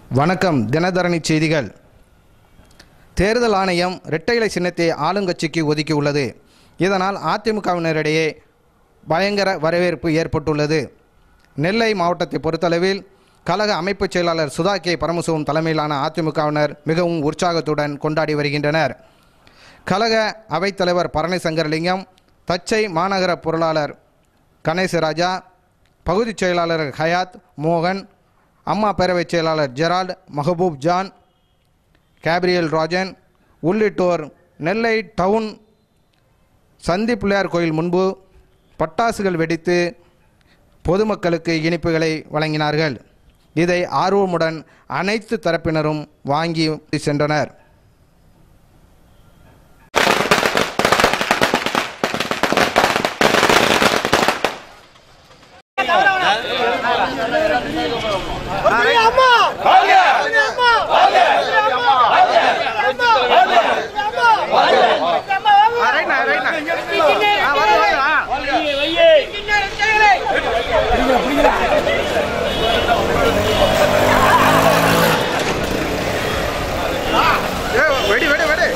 வணக்கம் தினதரணி செய்திகள் தேர்தல் ஆணையம் இரட்டை இலை சின்னத்தை ஆளுங்கட்சிக்கு ஒதுக்கியுள்ளது இதனால் அதிமுகவினரிடையே பயங்கர வரவேற்பு ஏற்பட்டுள்ளது நெல்லை மாவட்டத்தை பொறுத்தளவில் கழக அமைப்புச் செயலாளர் சுதா கே பரமசிவம் தலைமையிலான அதிமுகவினர் மிகவும் உற்சாகத்துடன் கொண்டாடி வருகின்றனர் கழக அவைத்தலைவர் பழனிசங்கரலிங்கம் தச்சை மாநகர பொருளாளர் கணேசராஜா பகுதிச் செயலாளர் ஹயாத் மோகன் அம்மா பேரவைச் செயலாளர் Gerald Mahboob John Gabriel Rajan உள்ளிட்டோர் நெல்லை டவுன் சந்தி பிள்ளையார் கோயில் முன்பு பட்டாசுகள் வெடித்து பொதுமக்களுக்கு இனிப்புகளை வழங்கினார்கள் இதை ஆர்வமுடன் அனைத்து தரப்பினரும் வாங்கி சென்றனர் அம்மா அம்மா வெடி வெடி வெடி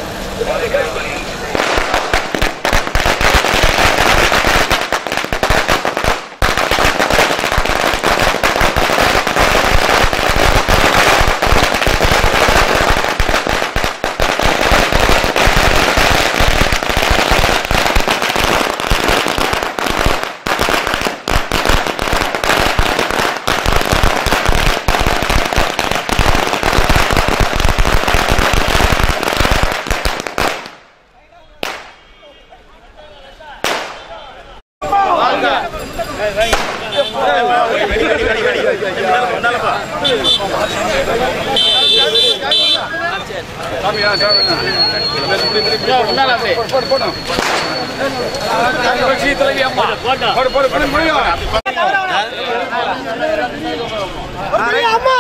அம்மா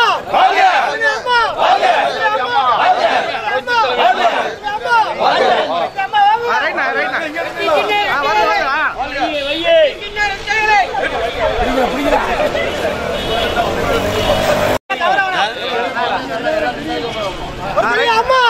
அம்மா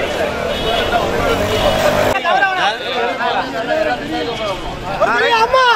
அம்மா